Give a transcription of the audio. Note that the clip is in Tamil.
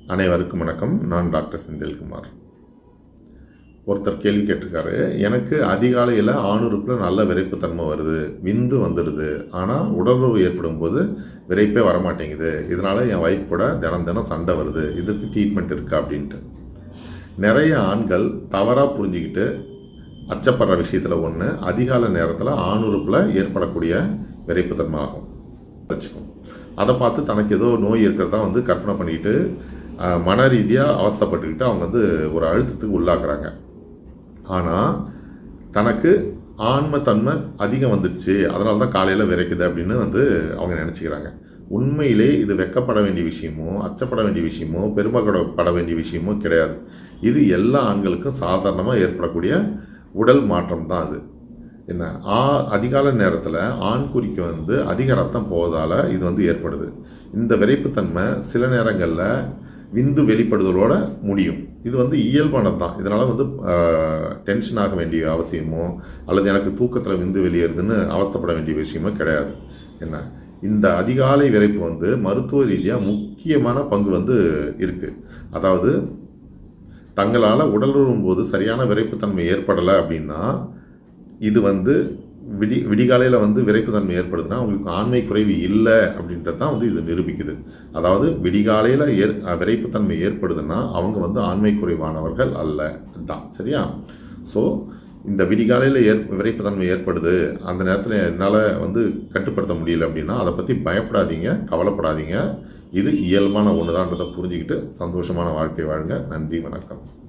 அனைவருக்கும் வணக்கம் நான் டாக்டர் செந்தில்குமார் ஒருத்தர் கேள்வி கேட்டிருக்காரு எனக்கு அதிகாலையில் ஆணுறுப்பில் நல்ல விரைப்புத்தன்மை வருது விந்து வந்துடுது ஆனால் உடலுறவு ஏற்படும் போது விரைப்பே வரமாட்டேங்குது இதனால் என் ஒய்ஃப் கூட தினம் தினம் சண்டை வருது இதுக்கு ட்ரீட்மெண்ட் இருக்கா அப்படின்ட்டு நிறைய ஆண்கள் தவறாக புரிஞ்சுக்கிட்டு அச்சப்படுற விஷயத்தில் ஒன்று அதிகாலை நேரத்தில் ஆணுறுப்பில் ஏற்படக்கூடிய விரைப்புத்தன்மை ஆகும் வச்சுக்கும் அதை பார்த்து தனக்கு ஏதோ நோய் இருக்கிறதா வந்து கற்பனை பண்ணிக்கிட்டு அஹ், மன ரீதியாக அவஸ்தைப்பட்டுக்கிட்டு அவங்க வந்து ஒரு அழுத்தத்துக்கு உள்ளாக்குறாங்க ஆனால் தனக்கு ஆன்மத்தன்மை அதிகம் வந்துடுச்சு அதனால தான் காலையில் விரைக்குது அப்படின்னு வந்து அவங்க நினச்சிக்கிறாங்க உண்மையிலே இது வெக்கப்பட வேண்டிய விஷயமோ அச்சப்பட வேண்டிய விஷயமோ பெருமைப்பட வேண்டிய விஷயமோ கிடையாது இது எல்லா ஆண்களுக்கும் சாதாரணமாக ஏற்படக்கூடிய உடல் மாற்றம் தான் அது என்ன ஆ அதிகால நேரத்தில் ஆண் குறிக்கு வந்து அதிக ரத்தம் போவதால் இது வந்து ஏற்படுது இந்த விரைப்புத்தன்மை சில நேரங்களில் விந்து வெளிப்படுதலோட முடியும் இது வந்து இயல்பானது தான் இதனால் வந்து டென்ஷன் ஆக வேண்டிய அவசியமோ அல்லது எனக்கு தூக்கத்தில் விந்து வெளியேறுதுன்னு அவஸ்தைப்பட வேண்டிய விஷயமோ கிடையாது என்ன இந்த அதிகாலை விரைப்பு வந்து மருத்துவ ரீதியாக முக்கியமான பங்கு வந்து இருக்குது அதாவது தங்களால் உடலுறும் போது சரியான விரைப்புத்தன்மை ஏற்படலை அப்படின்னா இது வந்து விடி விடிகாலையில் வந்து விரைப்புத்தன்மை ஏற்படுதுன்னா அவங்களுக்கு ஆண்மை குறைவு இல்லை அப்படின்றது தான் வந்து இது நிரூபிக்குது அதாவது விடிகாலையில் ஏற் விரைப்புத்தன்மை ஏற்படுதுன்னா அவங்க வந்து ஆண்மை குறைவானவர்கள் அல்ல தான் சரியா ஸோ இந்த விடிகாலையில் ஏற் விரைப்புத்தன்மை ஏற்படுது அந்த நேரத்தில் என்னால் வந்து கட்டுப்படுத்த முடியல அப்படின்னா அதை பற்றி பயப்படாதீங்க கவலைப்படாதீங்க இது இயல்பான ஒன்று தான்றதை புரிஞ்சுக்கிட்டு சந்தோஷமான வாழ்க்கை வாழுங்க நன்றி வணக்கம்